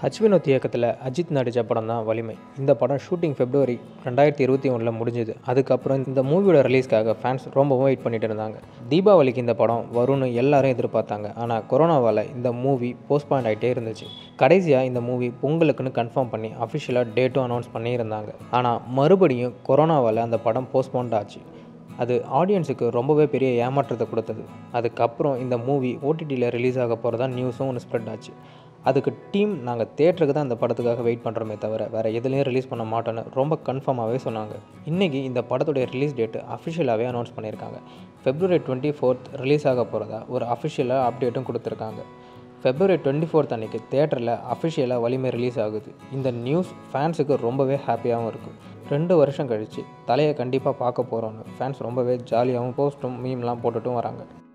H Vinod இயக்கத்தில் அஜித் நடித்த படம் தான் வலிமை இந்த படம் ஷூட்டிங் ஃபெப்ரவரி ரெண்டாயிரத்தி இருபத்தி ஒன்றில் முடிஞ்சுது அதுக்கப்புறம் இந்த மூவியோட ரிலீஸ்க்காக ஃபேன்ஸ் ரொம்பவும் வெயிட் பண்ணிட்டு இருந்தாங்க தீபாவளிக்கு இந்த படம் வரும்னு எல்லாரும் எதிர்பார்த்தாங்க ஆனால் கொரோனாவால் இந்த மூவி போஸ்ட்பாண்ட் ஆகிட்டே இருந்துச்சு கடைசியாக இந்த மூவி பொங்கலுக்குன்னு கன்ஃபார்ம் பண்ணி அஃபிஷியலாக டேட்டும் அனௌன்ஸ் பண்ணியிருந்தாங்க ஆனால் மறுபடியும் கொரோனாவால் அந்த படம் போஸ்ட்போண்ட் ஆச்சு அது ஆடியன்ஸுக்கு ரொம்பவே பெரிய ஏமாற்றத்தை கொடுத்தது அதுக்கப்புறம் இந்த மூவி ஓடிடியில் ரிலீஸ் ஆக போகிறதா நியூஸும் ஒன்று ஸ்ப்ரெட் ஆச்சு அதுக்கு டீம் நாங்கள் தேட்டருக்கு தான் இந்த படத்துக்காக வெயிட் பண்ணுறோமே தவிர வேறு எதுலேயும் ரிலீஸ் பண்ண மாட்டோன்னு ரொம்ப கன்ஃபார்மாகவே சொன்னாங்க இன்றைக்கி இந்த படத்துடைய ரிலீஸ் டேட்டு அஃபிஷியலாகவே அனௌன்ஸ் பண்ணியிருக்காங்க ஃபெப்ரவரி டுவெண்ட்டி ஃபோர்த் ரிலீஸ் ஆக போகிறதா ஒரு அஃபிஷியலாக அப்டேட்டும் கொடுத்துருக்காங்க ஃபெப்ரவரி டுவெண்ட்டி ஃபோர்த் அன்றைக்கி தேட்டரில் அஃபிஷியலாக வலிமை ரிலீஸ் ஆகுது இந்த நியூஸ் ஃபேன்ஸுக்கு ரொம்பவே ஹாப்பியாகவும் இருக்குது ரெண்டு வருஷம் கழித்து தலையை கண்டிப்பாக பார்க்க போகிறோன்னு ஃபேன்ஸ் ரொம்பவே ஜாலியாகவும் போஸ்ட்டும் மீம்லாம் போட்டுட்டும் வராங்க